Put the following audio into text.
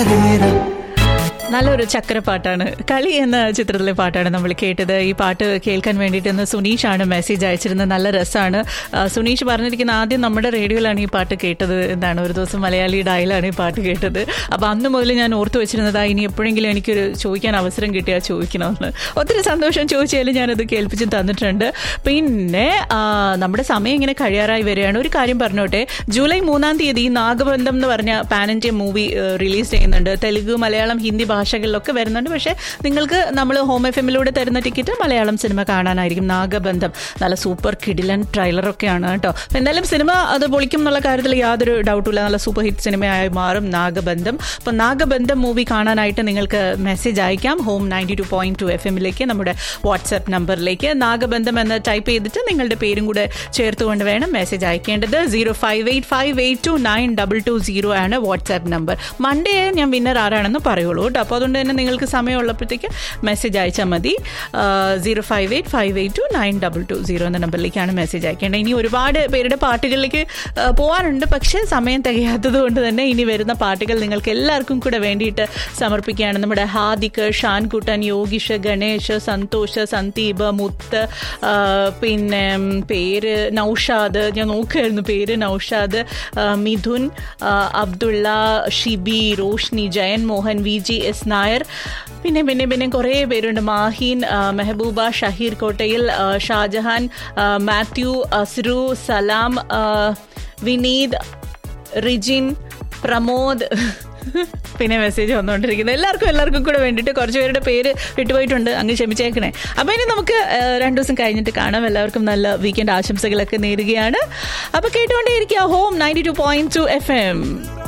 നല്ലൊരു ചക്രപ്പാട്ടാണ് കളി എന്ന ചിത്രത്തിലെ പാട്ടാണ് നമ്മൾ കേട്ടത് ഈ പാട്ട് കേൾക്കാൻ വേണ്ടിയിട്ട് ഇന്ന് സുനീഷാണ് മെസ്സേജ് അയച്ചിരുന്നത് നല്ല രസമാണ് ആ, സുനീഷ് പറഞ്ഞിരിക്കുന്ന ആദ്യം നമ്മുടെ റേഡിയോയിലാണ് ഈ പാട്ട് കേട്ടത് എന്താണ് ഒരു ദിവസം മലയാളി ഡയലാണ് ഈ പാട്ട് കേട്ടത് അപ്പോൾ അന്ന് മുതൽ ഞാൻ ഓർത്തു വെച്ചിരുന്നതാ ഇനി എപ്പോഴെങ്കിലും എനിക്കൊരു ചോദിക്കാൻ അവസരം കിട്ടിയാൽ ചോദിക്കണമെന്ന് ഒത്തിരി സന്തോഷം ചോദിച്ചാലും ഞാനത് കേൾപ്പിച്ച് തന്നിട്ടുണ്ട് പിന്നെ ആ, നമ്മുടെ സമയം ഇങ്ങനെ കഴിയാറായി വരികയാണ് ഒരു കാര്യം പറഞ്ഞോട്ടെ ജൂലൈ മൂന്നാം തീയതി നാഗബന്ധം എന്ന് പറഞ്ഞ പാൻ ഇന്ത്യ മൂവി റിലീസ് ചെയ്യുന്നുണ്ട് തെലുങ്ക് മലയാളം ഹിന്ദി ഭാഷകളിലൊക്കെ വരുന്നുണ്ട് പക്ഷേ നിങ്ങൾക്ക് നമ്മൾ ഹോം എഫ് എമ്മിലൂടെ തരുന്ന ടിക്കറ്റ് മലയാളം സിനിമ കാണാനായിരിക്കും നാഗബന്ധം നല്ല സൂപ്പർ കിഡിലൻ ട്രെയിലറൊക്കെയാണ് കേട്ടോ അപ്പോൾ എന്തായാലും സിനിമ അത് പൊളിക്കും എന്നുള്ള കാര്യത്തിൽ യാതൊരു ഡൗട്ടുമില്ല നല്ല സൂപ്പർ ഹിറ്റ് സിനിമയായി മാറും നാഗബന്ധം അപ്പോൾ നാഗബന്ധം മൂവി കാണാനായിട്ട് നിങ്ങൾക്ക് മെസ്സേജ് അയക്കാം home ninety two point two F എമ്മിലേക്ക് നമ്മുടെ വാട്സാപ്പ് നമ്പറിലേക്ക് നാഗബന്ധം എന്ന് ടൈപ്പ് ചെയ്തിട്ട് നിങ്ങളുടെ പേരും കൂടെ ചേർത്തുകൊണ്ട് വേണം മെസ്സേജ് അയക്കേണ്ടത് zero five eight five eight two nine double two zero ആണ് വാട്സാപ്പ് നമ്പർ മൺഡേ ഞാൻ വിന്നർ ആരാണെന്ന് പറയുള്ളൂ കേട്ടോ അപ്പോൾ അതുകൊണ്ട് തന്നെ നിങ്ങൾക്ക് സമയമുള്ളപ്പോഴത്തേക്ക് മെസ്സേജ് അയച്ചാൽ മതി zero five eight five eight two nine double two zero എന്ന നമ്പറിലേക്കാണ് മെസ്സേജ് അയക്കേണ്ടത് ഇനി ഒരുപാട് പേരുടെ പാട്ടുകളിലേക്ക് ആ, പോകാനുണ്ട് പക്ഷേ സമയം തികയാത്തത് കൊണ്ട് തന്നെ ഇനി വരുന്ന പാട്ടുകൾ നിങ്ങൾക്ക് എല്ലാവർക്കും കൂടെ വേണ്ടിയിട്ട് സമർപ്പിക്കുകയാണ് നമ്മുടെ ഹാദിക്ക് ഷാൻകുട്ടൻ യോഗീഷ് ഗണേഷ് സന്തോഷ് സന്ദീപ് മുത്ത് ആ, പിന്നെ ഉം, പേര് നൌഷാദ് ഞാൻ നോക്കുമായിരുന്നു പേര് നൌഷാദ് ആ, മിഥുൻ ആ, Abdulla Shibi Roshni Jayan Mohan V G S Nair പിന്നെ പിന്നെ പിന്നെ കുറേ പേരുണ്ട് മാഹീൻ ആ, മെഹബൂബ ഷഹീർ കോട്ടയിൽ ആ, ഷാജഹാൻ ആ, മാത്യു അസ്രു സലാം ആ, വിനീത് റിജിൻ പ്രമോദ് പിന്നെ മെസ്സേജ് വന്നുകൊണ്ടിരിക്കുന്നത് എല്ലാവർക്കും എല്ലാവർക്കും കൂടെ വേണ്ടിയിട്ട് കുറച്ച് പേരുടെ പേര് വിട്ടുപോയിട്ടുണ്ട് അങ്ങ് ക്ഷമിച്ചേക്കണേ അപ്പോൾ ഇനി നമുക്ക് ആ, രണ്ടു ദിവസം കഴിഞ്ഞിട്ട് കാണാം എല്ലാവർക്കും നല്ല വീക്കെൻഡ് ആശംസകളൊക്കെ നേരുകയാണ് അപ്പോൾ കേട്ടുകൊണ്ടേയിരിക്കുക home ninety two point two F M